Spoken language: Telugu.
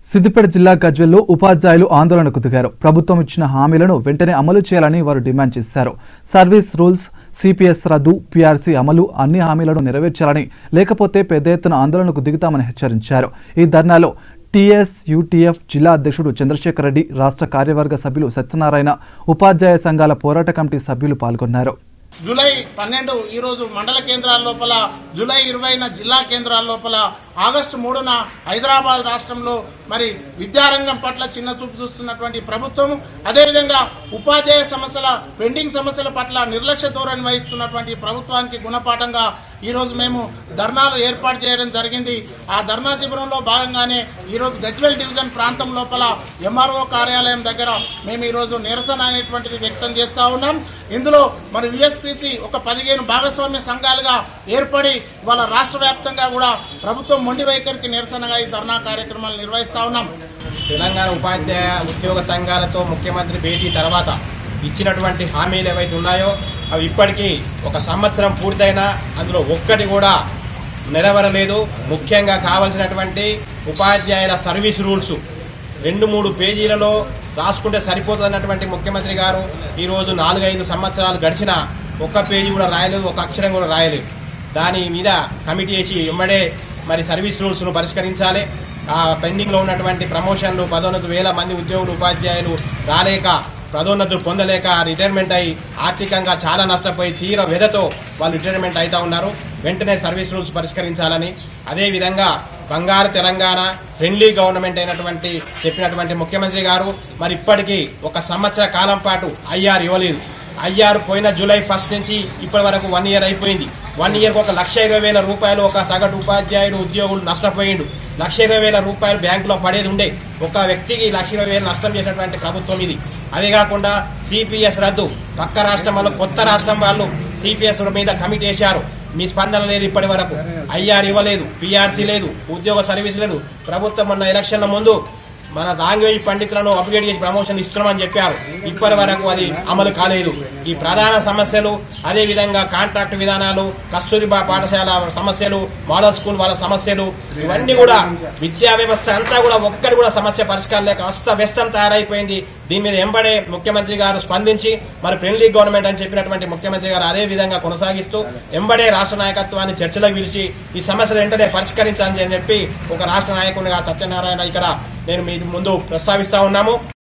సిద్దిపేట జిల్లా గజ్వెల్లో ఉపాధ్యాయులు ఆందోళనకు దిగారు ప్రభుత్వం ఇచ్చిన హామీలను వెంటనే అమలు చేయాలని వారు డిమాండ్ చేశారు సర్వీస్ రూల్స్ సిపిఎస్ రద్దు పీఆర్సీ అమలు అన్ని హామీలను నెరవేర్చాలని లేకపోతే పెద్ద ఎత్తున ఆందోళనకు దిగుతామని హెచ్చరించారు ఈ ధర్నాలో టీఎస్ యూటీఎఫ్ జిల్లా అధ్యక్షుడు చంద్రశేఖర్ రెడ్డి రాష్ట్ర కార్యవర్గ సభ్యులు సత్యనారాయణ ఉపాధ్యాయ సంఘాల పోరాట కమిటీ సభ్యులు పాల్గొన్నారు జూలై పన్నెండు ఈరోజు మండల కేంద్రాల లోపల జూలై ఇరవైన జిల్లా కేంద్రాల లోపల ఆగస్టు మూడున హైదరాబాద్ రాష్ట్రంలో మరి విద్యారంగం పట్ల చిన్న చూపు చూస్తున్నటువంటి ప్రభుత్వం అదేవిధంగా ఉపాధ్యాయ సమస్యల పెండింగ్ సమస్యల పట్ల నిర్లక్ష్య ధోరణి వహిస్తున్నటువంటి ప్రభుత్వానికి గుణపాఠంగా ఈరోజు మేము ధర్నాలు ఏర్పాటు చేయడం జరిగింది ఆ ధర్నా శిబిరంలో భాగంగానే ఈరోజు గజ్వెల్ డివిజన్ ప్రాంతం లోపల ఎంఆర్ఓ కార్యాలయం దగ్గర మేము ఈరోజు నిరసన అనేటువంటిది వ్యక్తం చేస్తా ఉన్నాం ఇందులో మరి యుఎస్పిసి ఒక పదిహేను భాగస్వామ్య సంఘాలుగా ఏర్పడి వాళ్ళ రాష్ట్ర వ్యాప్తంగా కూడా ప్రభుత్వం మొండి వైఖరికి నిరసనగా ఈ ధర్నా కార్యక్రమాలు నిర్వహిస్తా ఉన్నాం తెలంగాణ ఉపాధ్యాయ ఉద్యోగ సంఘాలతో ముఖ్యమంత్రి భేటీ తర్వాత ఇచ్చినటువంటి హామీలు ఏవైతే ఉన్నాయో అవి ఇప్పటికీ ఒక సంవత్సరం పూర్తయినా అందులో ఒక్కటి కూడా నెరవేరలేదు ముఖ్యంగా కావలసినటువంటి ఉపాధ్యాయుల సర్వీస్ రూల్స్ రెండు మూడు పేజీలలో రాసుకుంటే సరిపోతుందన్నటువంటి ముఖ్యమంత్రి గారు ఈరోజు నాలుగైదు సంవత్సరాలు గడిచిన ఒక్క పేజీ కూడా రాయలేదు ఒక అక్షరం కూడా రాయలేదు దాని మీద కమిటీ వేసి వెంబడే మరి సర్వీస్ రూల్స్ను పరిష్కరించాలి ఆ పెండింగ్లో ఉన్నటువంటి ప్రమోషన్లు పదోన్నతులు వేల మంది ఉద్యోగులు ఉపాధ్యాయులు రాలేక పదోన్నతులు పొందలేక రిటైర్మెంట్ అయి ఆర్థికంగా చాలా నష్టపోయి తీవ్ర వ్యధతో వాళ్ళు రిటైర్మెంట్ అవుతా ఉన్నారు వెంటనే సర్వీస్ రూల్స్ పరిష్కరించాలని అదేవిధంగా బంగారు తెలంగాణ ఫ్రెండ్లీ గవర్నమెంట్ అయినటువంటి చెప్పినటువంటి ముఖ్యమంత్రి గారు మరి ఇప్పటికీ ఒక సంవత్సర కాలం పాటు ఐఆర్ ఇవ్వలేదు ఐఆర్ పోయిన జూలై ఫస్ట్ నుంచి ఇప్పటి వరకు వన్ ఇయర్ అయిపోయింది వన్ ఇయర్కి ఒక లక్ష ఇరవై వేల రూపాయలు ఒక సగటు ఉపాధ్యాయుడు ఉద్యోగులు నష్టపోయిండు లక్ష ఇరవై వేల రూపాయలు బ్యాంకులో పడేది ఉండే ఒక వ్యక్తికి లక్ష ఇరవై వేలు నష్టం చేసినటువంటి ప్రభుత్వం ఇది అదే కాకుండా సిపిఎస్ రద్దు పక్క రాష్ట్రం వాళ్ళు కొత్త రాష్ట్రం వాళ్ళు సిపిఎస్ మీద కమిటీ వేశారు మీ స్పందన లేదు ఇప్పటి వరకు ఐఆర్ ఇవ్వలేదు పిఆర్సీ లేదు ఉద్యోగ సర్వీస్ లేదు ప్రభుత్వం మొన్న ఎలక్షన్ల ముందు మన లాంగ్వేజ్ పండితులను అప్గ్రేడ్ చేసి ప్రమోషన్ ఇస్తున్నామని చెప్పారు ఇప్పటి వరకు అది అమలు కాలేదు ఈ ప్రధాన సమస్యలు అదే విధంగా కాంట్రాక్ట్ విధానాలు కస్తూరిబా పాఠశాల సమస్యలు మోడల్ స్కూల్ వాళ్ళ సమస్యలు ఇవన్నీ కూడా విద్యా వ్యవస్థ అంతా కూడా ఒక్కటి కూడా సమస్య పరిష్కారం లేక అస్తవ్యస్తం తయారైపోయింది దీని మీద ఎంబడే ముఖ్యమంత్రి గారు స్పందించి మరి ఫ్రెండ్లీ గవర్నమెంట్ అని చెప్పినటువంటి ముఖ్యమంత్రి గారు అదే విధంగా కొనసాగిస్తూ ఎంబడే రాష్ట్ర నాయకత్వాన్ని చర్చలకు పిలిచి ఈ సమస్యలు వెంటనే పరిష్కరించాలని చెప్పి ఒక రాష్ట్ర నాయకునిగా సత్యనారాయణ ఇక్కడ నేను మీ ముందు ప్రస్తావిస్తా ఉన్నాము